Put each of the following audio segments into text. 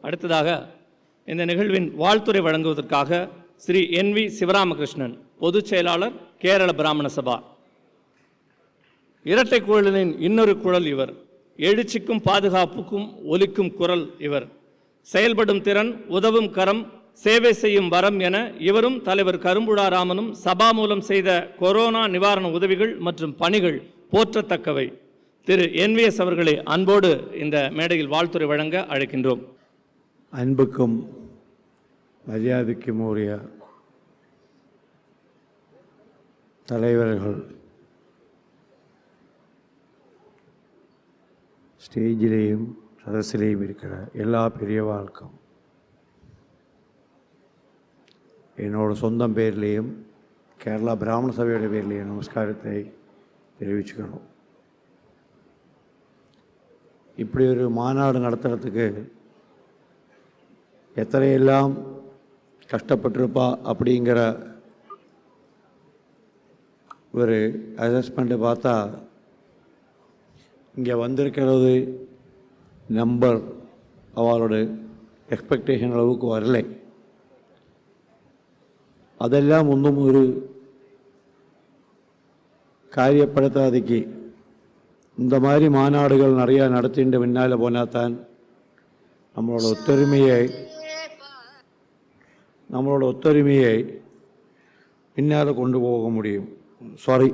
அடுத்ததாக இந்த நிகழ்வின் வாழ்த்துரை வழங்குவதற்காக ஸ்ரீ என் வி சிவராமகிருஷ்ணன் பொதுச் செயலாளர் கேரள பிராமண சபா இரட்டை குழலின் இன்னொரு குழல் இவர் எழுச்சிக்கும் பாதுகாப்புக்கும் ஒலிக்கும் குரல் இவர் செயல்படும் திறன் உதவும் கரம் சேவை செய்யும் வரம் என இவரும் தலைவர் கரும்புழா ராமனும் சபா மூலம் செய்த கொரோனா நிவாரண உதவிகள் மற்றும் பணிகள் போற்றத்தக்கவை திரு என்விஎஸ் அவர்களை அன்போடு இந்த மேடையில் வாழ்த்துரை வழங்க அழைக்கின்றோம் அன்புக்கும் மரியாதைக்கும் உரிய தலைவர்கள் ஸ்டேஜிலேயும் சதஸிலேயும் இருக்கிற எல்லா பெரியவாளுக்கும் என்னோட சொந்தம் பேர்லேயும் கேரளா பிராமண சபையோட பேர்லேயும் நமஸ்காரத்தை தெரிவிச்சுக்கணும் இப்படி ஒரு மாநாடு நடத்துறதுக்கு எத்தனையெல்லாம் கஷ்டப்பட்டிருப்பா அப்படிங்கிற ஒரு அசஸ்மெண்ட்டை பார்த்தா இங்கே வந்திருக்கிறது நம்பர் அவளோட எக்ஸ்பெக்டேஷன் அளவுக்கு வரலை അതെല്ലാം ഒന്നും ഒരു കാര്യപ്പെടുത്താതിക്ക് இந்த மாதிரி மாநாடுகள் நிறையா நடத்திட்டு பின்னால் போனாத்தான் நம்மளோட ஒத்துரிமையை நம்மளோட ஒத்துரிமையை பின்னால் கொண்டு போக முடியும் சாரி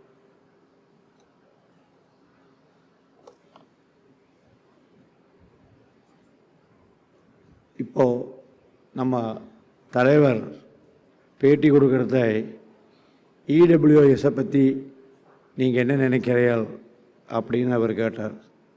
இப்போ நம்ம தலைவர் பேட்டி கொடுக்கறத இடபிள்யூஎஸை பற்றி நீங்கள் என்ன நினைக்கிறீர்கள் அப்படின்னு அவர் கேட்டார்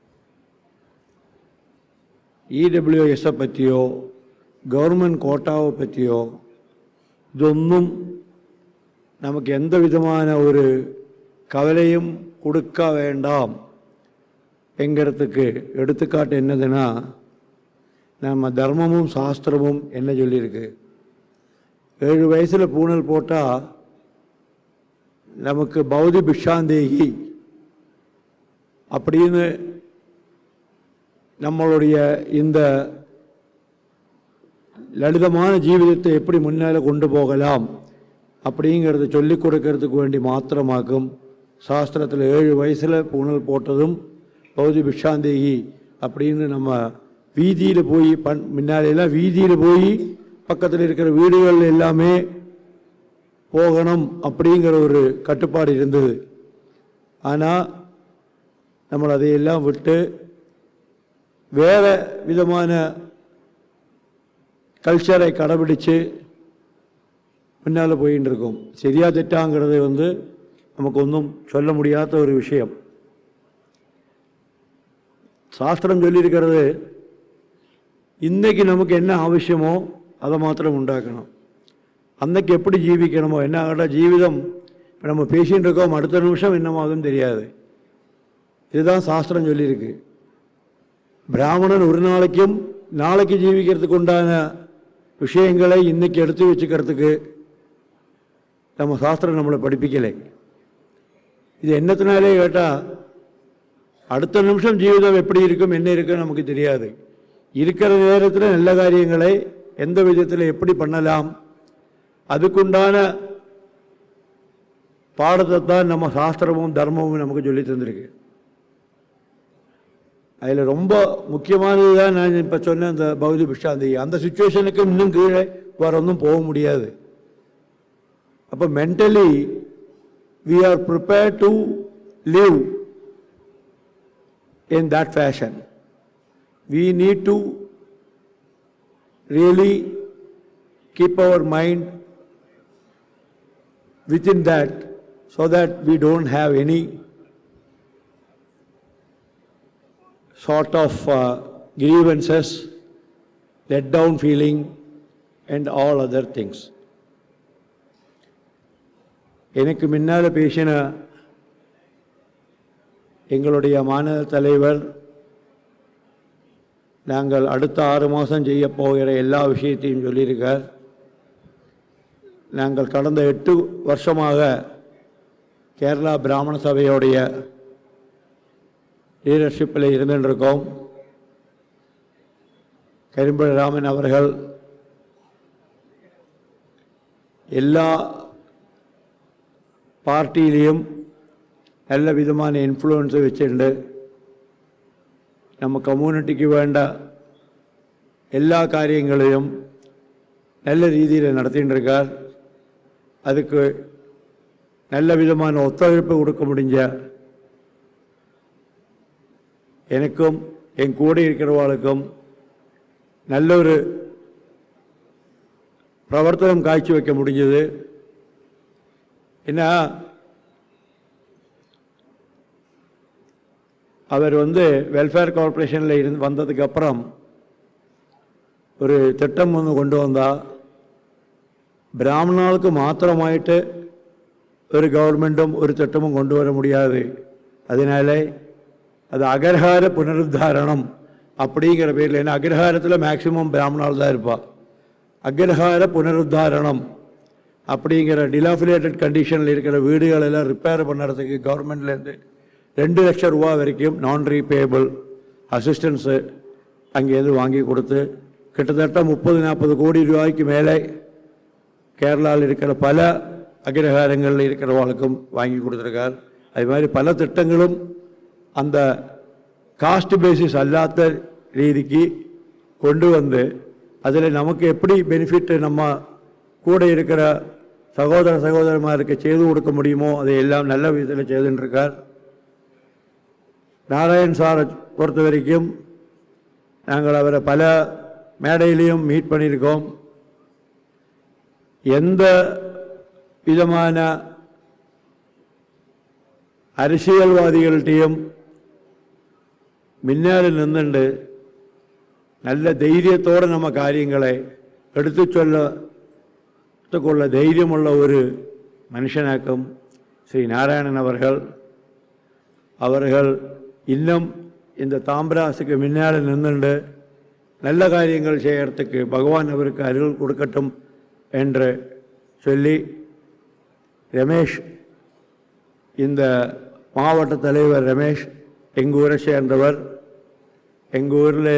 இடபிள்யூஎஸை பற்றியோ கவர்மெண்ட் கோட்டாவை பற்றியோ ഇതൊന്നും നമുക്ക് എന്ത് വിധமான ഒരു കവലയും കൊടുക്ക വേണ്ടാം என்கிறதுக்கு எடுத்துக்காட்டு என்னதுன்னா நம்ம தர்மமும் சாஸ்திரமும் என்ன சொல்லியிருக்கு ஏழு வயசில் பூணல் போட்டால் நமக்கு பௌதி பிஷாந்தேகி அப்படின்னு நம்மளுடைய இந்த லலிதமான ஜீவிதத்தை எப்படி முன்னால் கொண்டு போகலாம் அப்படிங்கிறத சொல்லிக் கொடுக்கறதுக்கு வேண்டி மாத்திரமாக்கும் சாஸ்திரத்தில் ஏழு வயசில் பூணல் போட்டதும் பௌதி பிஷாந்தேகி அப்படின்னு நம்ம வீதியில் போய் பண் முன்னாடியெல்லாம் வீதியில் போய் பக்கத்தில் இருக்கிற வீடுகள் எல்லாமே போகணும் அப்படிங்கிற ஒரு கட்டுப்பாடு இருந்தது ஆனால் நம்ம அதையெல்லாம் விட்டு வேறு விதமான கல்ச்சரை கடைபிடிச்சு முன்னால் போயின்னு இருக்கோம் சரியா தெட்டாங்கிறது வந்து நமக்கு ஒன்றும் சொல்ல முடியாத ஒரு விஷயம் சாஸ்திரம் சொல்லியிருக்கிறது இன்னைக்கு நமக்கு என்ன அவசியமோ அதை மாத்திரம் உண்டாக்கணும் அன்னைக்கு எப்படி ஜீவிக்கணுமோ என்ன ஆகட்டா ஜீவிதம் இப்போ நம்ம பேசின்னு இருக்கோம் அடுத்த நிமிஷம் என்னமாகும் தெரியாது இதுதான் சாஸ்திரம் சொல்லியிருக்கு பிராமணன் ஒரு நாளைக்கும் நாளைக்கு ஜீவிக்கிறதுக்கு உண்டான விஷயங்களை இன்னைக்கு எடுத்து வச்சுக்கிறதுக்கு நம்ம சாஸ்திரம் நம்மளை படிப்பிக்கலை இது என்னத்தினாலே கேட்டால் அடுத்த நிமிஷம் ஜீவிதம் எப்படி இருக்கும் என்ன இருக்கும் நமக்கு தெரியாது இருக்கிற நேரத்தில் நல்ல காரியங்களை எந்த விதத்தில் எப்படி பண்ணலாம் அதுக்குண்டான பாடத்தை தான் நம்ம சாஸ்திரமும் தர்மமும் நமக்கு சொல்லி தந்திருக்கு அதில் ரொம்ப முக்கியமானது தான் நான் இப்போ சொன்ன அந்த பௌதி பிஷாந்தி அந்த சுச்சுவேஷனுக்கு இன்னும் கீழே வேற ஒன்றும் போக முடியாது அப்போ mentally we are prepare to live in that fashion. We need to really keep our mind within that so that we don't have any sort of uh, grievances, let down feeling, and all other things. எனக்கு முன்னால் பேசின எங்களுடைய மாநில தலைவர் நாங்கள் அடுத்த ஆறு மாதம் செய்ய போகிற எல்லா விஷயத்தையும் சொல்லியிருக்கார் நாங்கள் கடந்த எட்டு வருஷமாக கேரளா பிராமண சபையோடைய லீடர்ஷிப்பில் இருந்துருக்கோம் கரிம்பலராமன் அவர்கள் எல்லா பார்ட்டியிலையும் நல்ல விதமான இன்ஃப்ளூயன்ஸை வச்சுண்டு நம்ம கம்யூனிட்டிக்கு வேണ്ട எல்லா காரியங்களையும் நல்ல ரீதியில் நடத்திட்டு இருக்கார் அதுக்கு நல்ல விதமான ஒத்துழைப்பு கொடுக்க முடிஞ்ச எனக்கும் என் கூட இருக்கிறவாளுக்கும் நல்ல ஒரு பிரவர்த்தனம் காய்ச்சி வைக்க முடிஞ்சது ஏன்னா அவர் வந்து வெல்ஃபேர் கார்ப்பரேஷனில் இருந்து வந்ததுக்கப்புறம் ஒரு திட்டம் ஒன்று கொண்டு வந்தா பிராமணாளுக்கு மாத்திரமாயிட்டு ஒரு கவர்மெண்ட்டும் ஒரு திட்டமும் கொண்டு வர முடியாது அதனால அது அகர்ஹார புனருத்தாரணம் அப்படிங்கிற பேரில் ஏன்னா அக்ரஹாரத்தில் மேக்சிமம் பிராமணால் தான் இருப்பாள் அக்ரஹார புனருத்தாரணம் அப்படிங்கிற டிலாஃபிலேட்டட் கண்டிஷனில் இருக்கிற வீடுகள் எல்லாம் ரிப்பேர் பண்ணுறதுக்கு கவர்மெண்ட்லேருந்து ரெண்டு லட்சம் ரூபா வரைக்கும் நான் ரீபேபிள் அசிஸ்டன்ஸு அங்கேருந்து வாங்கி கொடுத்து கிட்டத்தட்ட முப்பது நாற்பது கோடி ரூபாய்க்கு மேலே கேரளாவில் இருக்கிற பல அக்ரஹாரங்களில் இருக்கிறவர்களுக்கும் வாங்கி கொடுத்துருக்கார் அது மாதிரி பல திட்டங்களும் அந்த காஸ்ட் பேசிஸ் அல்லாத ரீதிக்கு கொண்டு வந்து அதில் நமக்கு எப்படி பெனிஃபிட் நம்ம கூட இருக்கிற சகோதர சகோதரமாருக்கு செய்து கொடுக்க முடியுமோ அதை எல்லாம் நல்ல விதத்தில் செய்துன்னு இருக்கார் நாராயண் சாரை பொறுத்த வரைக்கும் நாங்கள் அவரை பல மேடையிலையும் மீட் பண்ணியிருக்கோம் எந்த விதமான அரசியல்வாதிகள்கிட்டையும் മുന്നേറി നിന്നുണ്ട് നല്ല ധൈര്യത്തോടെ നമ്മ കാര്യങ്ങളെ എടുത്തു ചൊല്ലത്തുക്കുള്ള ധൈര്യമുള്ള ഒരു മനുഷ്യനാക്കും ശ്രീ നാരായണൻ അവർകൾ അവർകൾ ഇന്നും இந்த தாம்பராசுக்கு முன்னால் நின்றுண்டு நல்ல காரியங்கள் செய்யறதுக்கு பகவான் அவருக்கு அருள் கொடுக்கட்டும் என்று சொல்லி ரமேஷ் இந்த மாவட்ட தலைவர் ரமேஷ் எங்கள் ஊரை சேர்ந்தவர் எங்கள் ஊரில்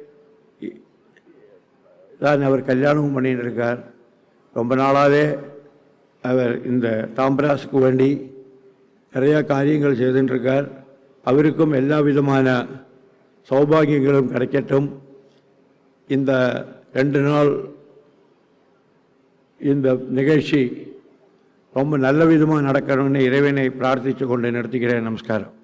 தான் அவர் கல்யாணமும் பண்ணிட்டு இருக்கார் ரொம்ப நாளாகவே அவர் இந்த தாம்பராசுக்கு வேண்டி நிறையா காரியங்கள் செய்துட்டு இருக்கார் அவருக்கும் எல்லா விதமான சௌபாகியங்களும் கிடைக்கட்டும் இந்த ரெண்டு நாள் இந்த நிகழ்ச்சி ரொம்ப நல்ல விதமாக நடக்கணும்னு இறைவனை பிரார்த்தித்து கொண்டு நிறுத்துகிறேன் நமஸ்காரம்